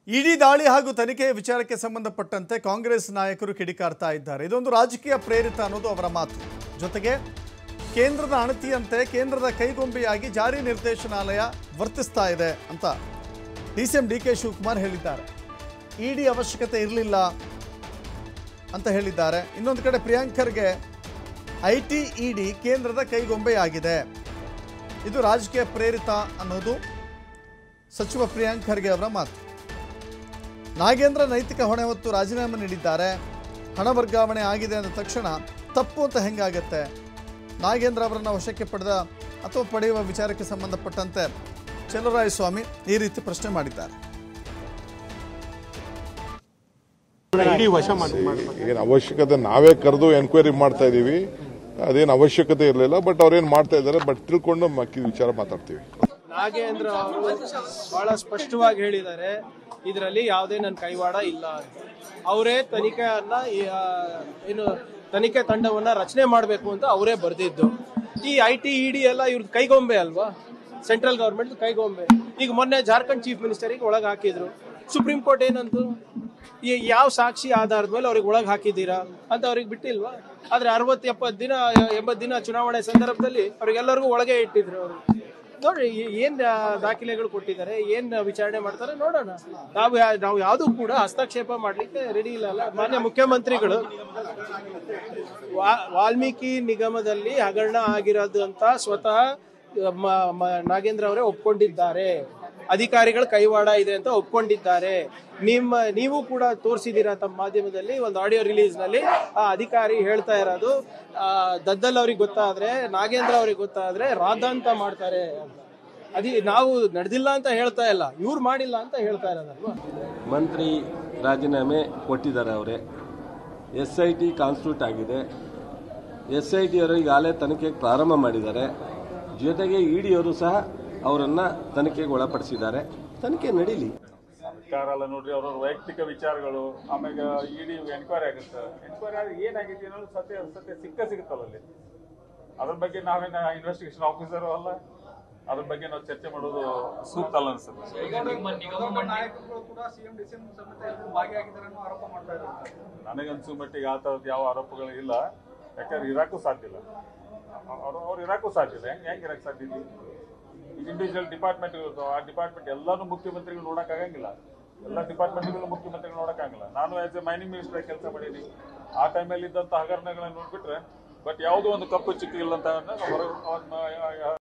ಇಡೀ ದಾಳಿ ಹಾಗೂ ತನಿಖೆಯ ವಿಚಾರಕ್ಕೆ ಸಂಬಂಧಪಟ್ಟಂತೆ ಕಾಂಗ್ರೆಸ್ ನಾಯಕರು ಕಿಡಿಕಾರ್ತಾ ಇದ್ದಾರೆ ಇದೊಂದು ರಾಜಕೀಯ ಪ್ರೇರಿತ ಅನ್ನೋದು ಅವರ ಮಾತು ಜೊತೆಗೆ ಕೇಂದ್ರದ ಅಣತಿಯಂತೆ ಕೇಂದ್ರದ ಕೈಗೊಂಬೆಯಾಗಿ ಜಾರಿ ನಿರ್ದೇಶನಾಲಯ ವರ್ತಿಸ್ತಾ ಇದೆ ಅಂತ D C M D K Shivakumar ಹೇಳಿದ್ದಾರೆ ಇಡಿ ಅವಶ್ಯಕತೆ ಇರಲಿಲ್ಲ ಅಂತ ಹೇಳಿದ್ದಾರೆ ಇನ್ನೊಂದು ಕಡೆ ಪ್ರಿಯಾಂಕರ್ಗೆ ಐ ಟಿ ಇಡಿ ಕೇಂದ್ರದ ಕೈಗೊಂಬೆಯಾಗಿದೆ ಇದು ರಾಜಕೀಯ ಪ್ರೇರಿತ ಅನ್ನೋದು ಸಚಿವ ಪ್ರಿಯಾಂಕ್ ಖರ್ಗೆ ಅವರ ಮಾತು ನಾಗೇಂದ್ರ ನೈತಿಕ ಹೊಣೆ ಹೊತ್ತು ರಾಜೀನಾಮೆ ನೀಡಿದ್ದಾರೆ ಹಣ ವರ್ಗಾವಣೆ ಆಗಿದೆ ಅಂದ ತಕ್ಷಣ ತಪ್ಪು ಅಂತ ಹೆಂಗಾಗತ್ತೆ ನಾಗೇಂದ್ರ ಅವರನ್ನು ವಶಕ್ಕೆ ಪಡೆದ ಅಥವಾ ಪಡೆಯುವ ವಿಚಾರಕ್ಕೆ ಸಂಬಂಧಪಟ್ಟಂತೆ ಚಲರಾಯಸ್ವಾಮಿ ಈ ರೀತಿ ಪ್ರಶ್ನೆ ಮಾಡಿದ್ದಾರೆ ಇಡೀ ವಶ ಮಾಡಿ ಏನು ಅವಶ್ಯಕತೆ ನಾವೇ ಕರೆದು ಎನ್ಕ್ವೈರಿ ಮಾಡ್ತಾ ಇದೀವಿ ಅದೇನು ಅವಶ್ಯಕತೆ ಇರಲಿಲ್ಲ ಬಟ್ ಅವ್ರೇನು ಮಾಡ್ತಾ ಇದ್ದಾರೆ ಬಟ್ ತಿಳ್ಕೊಂಡು ಮಕ್ಕಿ ವಿಚಾರ ಮಾತಾಡ್ತೀವಿ ನಾಗೇಂದ್ರ ಅವರು ಬಹಳ ಸ್ಪಷ್ಟವಾಗಿ ಹೇಳಿದ್ದಾರೆ ಇದರಲ್ಲಿ ಯಾವುದೇ ನನ್ನ ಕೈವಾಡ ಇಲ್ಲ ಅಂತ ಅವರೇ ತನಿಖೆಯನ್ನ ಈ, ಆ, ಏನು ತನಿಖೆ ತಂಡವನ್ನ ರಚನೆ ಮಾಡಬೇಕು ಅಂತ ಅವರೇ ಬರೆದಿದ್ದು ಈ ಐ ಟಿ ಇಡಿ ಎಲ್ಲ ಇವ್ರದ್ದು ಕೈಗೊಂಬೆ ಅಲ್ವಾ ಸೆಂಟ್ರಲ್ ಗವರ್ಮೆಂಟ್ ಕೈಗೊಂಬೆ ಈಗ ಮೊನ್ನೆ ಜಾರ್ಖಂಡ್ ಚೀಫ್ ಮಿನಿಸ್ಟರಿಗೆ ಒಳಗೆ ಹಾಕಿದ್ರು ಸುಪ್ರೀಂ ಕೋರ್ಟ್ ಏನಂತು ಈ ಯಾವ ಸಾಕ್ಷಿ ಆಧಾರದ ಮೇಲೆ ಅವ್ರಿಗೆ ಒಳಗೆ ಹಾಕಿದ್ದೀರಾ ಅಂತ ಅವ್ರಿಗೆ ಬಿಟ್ಟಿಲ್ವಾ ಆದ್ರೆ ಅರವತ್ತು ಎಪ್ಪತ್ತು ದಿನ ಎಂಬತ್ತು ದಿನ ಚುನಾವಣೆ ಸಂದರ್ಭದಲ್ಲಿ ಅವ್ರಿಗೆಲ್ಲರಿಗೂ ಒಳಗೆ ಇಟ್ಟಿದ್ರು ಅವರು ನೋಡ್ರಿ ಈ- ಏನ್ ಆ, ದಾಖಲೆಗಳು ಕೊಟ್ಟಿದ್ದಾರೆ ಏನ್ ವಿಚಾರಣೆ ಮಾಡ್ತಾರೆ ನೋಡೋಣ ನಾವು ಯಾ- ನಾವು ಯಾವ್ದು ಕೂಡ ಹಸ್ತಕ್ಷೇಪ ಮಾಡ್ಲಿಕ್ಕೆ ರೆಡಿ ಇಲ್ಲ ಅಲ್ಲ ಮಾನ್ಯ ಮುಖ್ಯಮಂತ್ರಿಗಳು ವಾ- ವಾಲ್ಮೀಕಿ ನಿಗಮದಲ್ಲಿ ಹಗರಣ ಆಗಿರೋದು ಅಂತ ಸ್ವತಃ ಮ- ಮ- ನಾಗೇಂದ್ರ ಅವರೇ ಒಪ್ಕೊಂಡಿದ್ದಾರೆ ಅಧಿಕಾರಿಗಳ ಕೈವಾಡ ಇದೆ ಅಂತ ಒಪ್ಕೊಂಡಿದ್ದಾರೆ ನಿಮ್ಮ ನೀವು ಕೂಡ ತೋರಿಸಿದ್ದೀರಾ ತಮ್ಮ ಮಾಧ್ಯಮದಲ್ಲಿ ಒಂದು ಆಡಿಯೋ ರಿಲೀಸ್ ನಲ್ಲಿ ಆ ಅಧಿಕಾರಿ ಹೇಳ್ತಾ ಇರೋದು ಆ, ದದ್ದಲ್ ಅವ್ರಿಗೆ ಗೊತ್ತಾದ್ರೆ ನಾಗೇಂದ್ರ ಅವ್ರಿಗೆ ಗೊತ್ತಾದ್ರೆ ರಾಧಾಂತ ಮಾಡ್ತಾರೆ ಅಂತ ಅದಿ ನಾವು ನಡೆದಿಲ್ಲ ಅಂತ ಹೇಳ್ತಾ ಇಲ್ಲ ಇವ್ರು ಮಾಡಿಲ್ಲ ಅಂತ ಹೇಳ್ತಾ ಇರೋದಲ್ವಾ ಮಂತ್ರಿ ರಾಜೀನಾಮೆ ಕೊಟ್ಟಿದ್ದಾರೆ ಅವರೇ ಎಸ್ ಐ ಟಿ ಕಾನ್ಸ್ಟಿಟ್ಯೂಟ್ ಆಗಿದೆ ಎಸ್ ಐ ಟಿ ಅವರು ಈಗಾಗಲೇ ತನಿಖೆಗೆ ಪ್ರಾರಂಭ ಮಾಡಿದ್ದಾರೆ ಜೊತೆಗೆ ಇ ಡಿ ಅವರು ಸಹ ಅವರನ್ನು ತನಿಖೆಗೆ ಒಳಪಡಿಸಿದ್ದಾರೆ ತನಿಖೆ ನಡೀಲಿ ಸರ್ಕಾರ ಎಲ್ಲ ನೋಡ್ರಿ ಅವ್ರವ್ರ ವೈಯಕ್ತಿಕ ವಿಚಾರಗಳು ಆಮೇಲೆ ಇಡಿ ಎನ್ಕ್ವೈರಿ ಆಗುತ್ತೆ ಎನ್ಕ್ವೈರಿ ಆದ್ರೆ ಏನಾಗಿದೆ ಅನ್ನೋದು ಸತ್ಯ ಸತ್ಯ ಸಿಕ್ಕ ಸಿಗುತ್ತಲ್ಲ ಅಲ್ಲಿ ಅದ್ರ ಬಗ್ಗೆ ನಾವೇನ ಇನ್ವೆಸ್ಟಿಗೇಷನ್ ಆಫೀಸರ್ ಅಲ್ಲ ಅದ್ರ ಬಗ್ಗೆ ನಾವು ಚರ್ಚೆ ಮಾಡೋದು ಸೂಕ್ತ ಅಲ್ಲ ಅನ್ಸುತ್ತೆ ನನಗನ್ಸು ಮಟ್ಟಿಗೆ ಆ ಥರದ್ದು ಯಾವ ಆರೋಪಗಳು ಇಲ್ಲ ಯಾಕಂದ್ರೆ ಇರಾಕು ಸಾಧ್ಯ ಇಲ್ಲ ಅವ್ರು ಅವ್ರು ಇರಾಕು ಸಾಧ್ಯ ಇಲ್ಲ ಹೆಂಗ್ ಹೆಂಗ್ ಇರಕ್ ಸಾಧ್ಯ ಇದೆ ಈಗ ಇಂಡಿವಿಜುವಲ್ ಡಿಪಾರ್ಟ್ಮೆಂಟ್ ಆ ಡಿಪಾರ್ಟ್ಮೆಂಟ್ ಎಲ್ಲಾನು ಮುಖ್ಯಮಂತ್ರಿಗಳು ನೋಡಕ್ ಆಗಂಗಿಲ್ಲ ಎಲ್ಲ ಡಿಪಾರ್ಟ್ಮೆಂಟ್ಗಳು ಮುಖ್ಯಮಂತ್ರಿಗಳು ನೋಡಕ್ ಆಗಂಗಿಲ್ಲ ನಾನು ಆಸ್ ಎ ಮೈನಿಂಗ್ ಮಿನಿಸ್ಟರ್ ಕೆಲಸ ಮಾಡೀನಿ ಆ ಟೈಮಲ್ಲಿ ಇದ್ದಂತ ಹಗರಣಗಳನ್ನ ನೋಡ್ಬಿಟ್ರೆ ಬಟ್ ಯಾವುದೋ ಒಂದು ಕಪ್ಪು ಚಿಕ್ಕ ಇಲ್ಲ ಅಂತ ಹೊರ